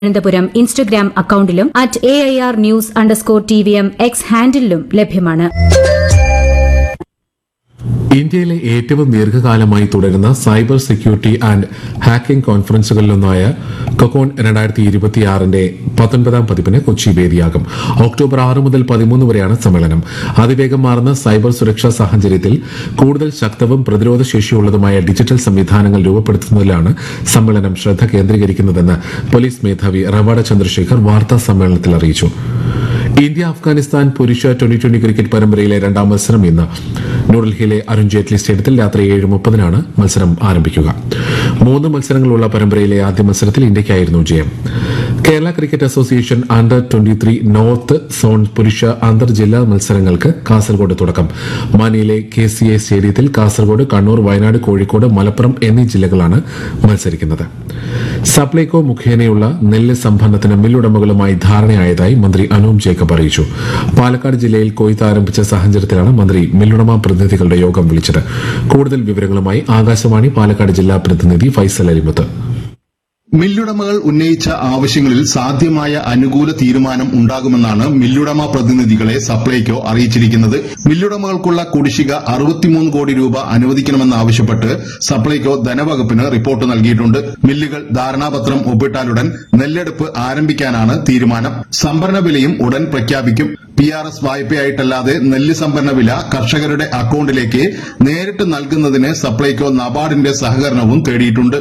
Thiruvananthapuram Instagram അക്കൌണ്ടിലും at A I R news underscore T V M X ഹാൻഡിലും ലഭ്യമാണ് ഇന്ത്യയിലെ ഏറ്റവും ദീർഘകാലമായി തുടരുന്ന സൈബർ സെക്യൂരിറ്റി ആൻഡ് ഹാക്കിംഗ് കോൺഫറൻസുകളിലൊന്നായ കൊക്കോൺ രണ്ടായിരത്തി ഇരുപത്തിയാറിന്റെ പത്തൊൻപതാം പതിപ്പിന് കൊച്ചി വേദിയാകും ഒക്ടോബർ ആറ് മുതൽ പതിമൂന്ന് വരെയാണ് സമ്മേളനം അതിവേഗം മാറുന്ന സൈബർ സുരക്ഷാ സാഹചര്യത്തിൽ കൂടുതൽ ശക്തവും പ്രതിരോധ ശേഷിയുള്ളതുമായ ഡിജിറ്റൽ സംവിധാനങ്ങൾ രൂപപ്പെടുത്തുന്നതിലാണ് സമ്മേളനം ശ്രദ്ധ കേന്ദ്രീകരിക്കുന്നതെന്ന് പോലീസ് മേധാവി റവാഡ ചന്ദ്രശേഖർ വാർത്താ സമ്മേളനത്തിൽ അറിയിച്ചു ഇന്ത്യ അഫ്ഗാനിസ്ഥാൻ പുരുഷ ട്വന്റി ട്വന്റി ക്രിക്കറ്റ് പരമ്പരയിലെ രണ്ടാം മത്സരം ഇന്ന് ന്യൂഡൽഹിയിലെ അരുൺ ജെയ്റ്റ്ലി സ്റ്റേഡിയത്തിൽ രാത്രി ഏഴ് മുപ്പതിനാണ് മത്സരം ആരംഭിക്കുക മൂന്ന് മത്സരങ്ങളുള്ള പരമ്പരയിലെ ആദ്യ മത്സരത്തിൽ ഇന്ത്യയ്ക്കായിരുന്നു ജയം Kerala cricket association under twenty three north zone പുരുഷ അന്തർ ജില്ലാ മത്സരങ്ങൾക്ക് കാസർഗോഡ് തുടക്കം മാനിയിലെ കെ സി എ സ്റ്റേഡിയത്തിൽ കാസർഗോഡ് കണ്ണൂർ വയനാട് കോഴിക്കോട് മലപ്പുറം എന്നീ ജില്ലകളാണ് മത്സരിക്കുന്നത് സപ്ലൈകോ മുഖേനയുള്ള നെല്ല് സംഭരണത്തിന് മില്ലുടമകളുമായി ധാരണയായതായി മന്ത്രി അനൂപ് ജേക്കബ് അറിയിച്ചു പാലക്കാട് ജില്ലയിൽ കൊയ്ത്ത് ആരംഭിച്ച സാഹചര്യത്തിലാണ് മന്ത്രി മില്ലുടമ പ്രതിനിധികളുടെ യോഗം വിളിച്ചത് കൂടുതൽ വിവരങ്ങളുമായി ആകാശവാണി പാലക്കാട് ജില്ലാ പ്രതിനിധി ഫൈസൽ അലിമുത്ത് മില്ലുടമകൾ ഉന്നയിച്ച ആവശ്യങ്ങളിൽ സാധ്യമായ അനുകൂല തീരുമാനം ഉണ്ടാകുമെന്നാണ് മില്ലുടമ പ്രതിനിധികളെ സപ്ലൈകോ അറിയിച്ചിരിക്കുന്നത് മില്ലുടമകൾക്കുള്ള കുടിശ്ശിക അറുപത്തിമൂന്ന് കോടി രൂപ അനുവദിക്കണമെന്നാവശ്യപ്പെട്ട് സപ്ലൈകോ ധനവകുപ്പിന് റിപ്പോർട്ട് നൽകിയിട്ടുണ്ട് മില്ലുകൾ ധാരണാപത്രം ഒപ്പിട്ടാലുടൻ നെല്ലെടുപ്പ് ആരംഭിക്കാനാണ് തീരുമാനം സംഭരണ വിലയും ഉടൻ പ്രഖ്യാപിക്കും പി ആർ എസ് വായ്പയായിട്ടല്ലാതെ നെല്ല് സംഭരണ വില കർഷകരുടെ അക്കൌണ്ടിലേക്ക് നേരിട്ട് നൽകുന്നതിന് സപ്ലൈകോ നബാർഡിന്റെ സഹകരണവും തേടിയിട്ടുണ്ട്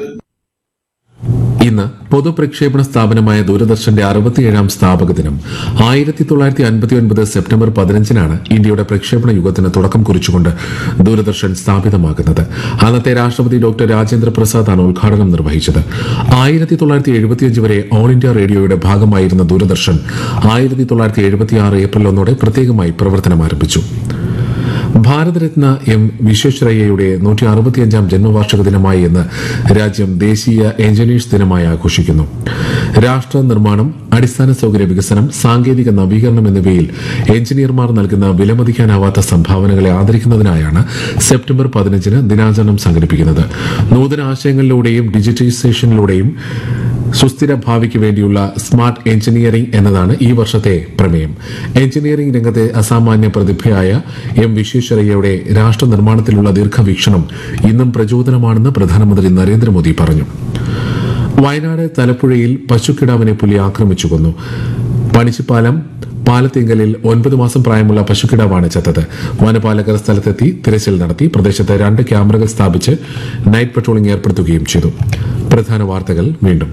ഇന്ന് പൊതുപ്രക്ഷേപണ സ്ഥാപനമായ ദൂരദർശന്റെ അറുപത്തിയേഴാം സ്ഥാപക ദിനം ആയിരത്തി തൊള്ളായിരത്തി അൻപത്തിയൊൻപത് സെപ്റ്റംബർ പതിനഞ്ചിനാണ് ഇന്ത്യയുടെ പ്രക്ഷേപണ യുഗത്തിന് തുടക്കം കുറിച്ചുകൊണ്ട് ദൂരദർശൻ സ്ഥാപിതമാകുന്നത് അന്നത്തെ രാഷ്ട്രപതി ഡോക്ടർ രാജേന്ദ്ര പ്രസാദാണ് ഉദ്ഘാടനം നിർവഹിച്ചത് ആയിരത്തി തൊള്ളായിരത്തി എഴുപത്തിയഞ്ച് വരെ ഓൾ ഇന്ത്യ റേഡിയോയുടെ ഭാഗമായിരുന്ന ദൂരദർശൻ ആയിരത്തി തൊള്ളായിരത്തി എഴുപത്തിയാറ് ഏപ്രിൽ ഒന്നോടെ പ്രത്യേകമായി പ്രവർത്തനം ആരംഭിച്ചു ഭാരതരത്ന എം വിശ്വേശ്വരയ്യയുടെ നൂറ്റി അറുപത്തിയഞ്ചാം ജന്മവാർഷിക ദിനമായി ഇന്ന് രാജ്യം ദേശീയ എഞ്ചിനീയേഴ്സ് ദിനമായി ആഘോഷിക്കുന്നു രാഷ്ട്ര നിർമ്മാണം അടിസ്ഥാന സൌകര്യ വികസനം സാങ്കേതിക നവീകരണം എന്നിവയിൽ എഞ്ചിനീയർമാർ നൽകുന്ന വിലമതിക്കാനാവാത്ത സംഭാവനകളെ ആദരിക്കുന്നതിനായാണ് സെപ്റ്റംബർ പതിനഞ്ചിന് ദിനാചരണം സംഘടിപ്പിക്കുന്നത് നൂതന ആശയങ്ങളിലൂടെയും ഡിജിറ്റൈസേഷനിലൂടെയും സുസ്ഥിര ഭാവിക്ക് വേണ്ടിയുള്ള സ്മാർട്ട് എഞ്ചിനീയറിംഗ് എന്നതാണ് ഈ വർഷത്തെ പ്രമേയം എഞ്ചിനീയറിംഗ് രംഗത്തെ അസാമാന്യ പ്രതിഭയായ എം വിശ്വേശ്വരയ്യയുടെ രാഷ്ട്ര നിർമ്മാണത്തിലുള്ള ദീർഘവീക്ഷണം ഇന്നും പ്രചോദനമാണെന്ന് പ്രധാനമന്ത്രി നരേന്ദ്രമോദി പറഞ്ഞു വയനാട് തലപ്പുഴയിൽ പശുക്കിടാവിനെ പുലി ആക്രമിച്ചു കൊന്നു പണിച്ചിപ്പാലം പാലത്തിങ്കലിൽ ഒൻപത് മാസം പ്രായമുള്ള പശുക്കിടാവാണ് ചത്തത് വനപാലകർ സ്ഥലത്തെത്തി തിരച്ചിൽ നടത്തി പ്രദേശത്ത് രണ്ട് ക്യാമറകൾ സ്ഥാപിച്ച് നൈറ്റ് പട്രോളിംഗ് ഏർപ്പെടുത്തുകയും ചെയ്തു പ്രധാന വാർത്തകൾ വീണ്ടും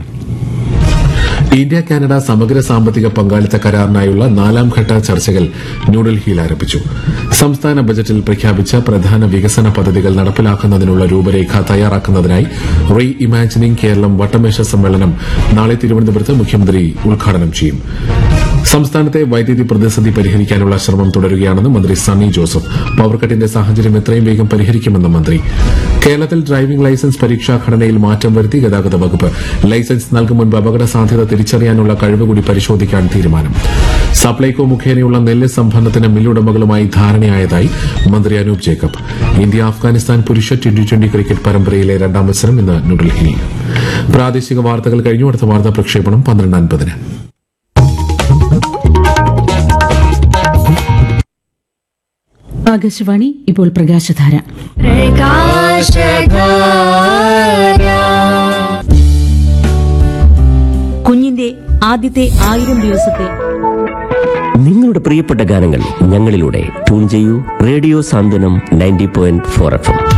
ഇന്ത്യ കാനഡ സമഗ്ര സാമ്പത്തിക പങ്കാളിത്ത കരാറിനായുള്ള നാലാം ഘട്ട ചർച്ചകൾ ന്യൂഡൽഹിയിൽ ആരംഭിച്ചു സംസ്ഥാന ബജറ്റിൽ പ്രഖ്യാപിച്ച പ്രധാന വികസന പദ്ധതികൾ നടപ്പിലാക്കുന്നതിനുള്ള രൂപരേഖ തയ്യാറാക്കുന്നതിനായി റീ ഇമാജിനിംഗ് കേരളം വട്ടമേശ സമ്മേളനം നാളെ തിരുവനന്തപുരത്ത് മുഖ്യമന്ത്രി ഉദ്ഘാടനം ചെയ്യും സംസ്ഥാനത്തെ വൈദ്യുതി പ്രതിസന്ധി പരിഹരിക്കാനുള്ള ശ്രമം തുടരുകയാണെന്ന് മന്ത്രി സണ്ണി ജോസഫ് പവർകട്ടിന്റെ സാഹചര്യം എത്രയും വേഗം പരിഹരിക്കുമെന്ന് മന്ത്രി കേരളത്തിൽ ഡ്രൈവിംഗ് ലൈസൻസ് പരീക്ഷാ ഘടനയിൽ മാറ്റം വരുത്തി ഗതാഗത വകുപ്പ് ലൈസൻസ് നൽകും മുൻപ് അപകട സാധ്യത തിരിച്ചറിയാനുള്ള കഴിവ് കൂടി പരിശോധിക്കാൻ തീരുമാനം സപ്ലൈകോ മുഖേനയുള്ള നെല്ല് സംഭരണത്തിന് മില്ലുടമകളുമായി ധാരണയായതായി മന്ത്രി അനൂപ് ജേക്കബ് ഇന്ത്യ അഫ്ഗാനിസ്ഥാൻ പുരുഷ ട്വന്റി ട്വന്റി ക്രിക്കറ്റ് പരമ്പരയിലെ രണ്ടാം മത്സരം ഇന്ന് ന്യൂഡൽഹിയിൽ പ്രാദേശിക വാർത്തകൾ കഴിഞ്ഞു അടുത്ത വാർത്താ പ്രക്ഷേപണം പന്ത്രണ്ട് അൻപതിന് ആകാശവാണി ഇപ്പോൾ പ്രകാശധാര കുഞ്ഞിന്റെ ആദ്യത്തെ ആയിരം ദിവസത്തെ നിങ്ങളുടെ പ്രിയപ്പെട്ട ഗാനങ്ങൾ ഞങ്ങളിലൂടെ ട്യൂൺ ചെയ്യൂ radio Santhwanam ninety point four F M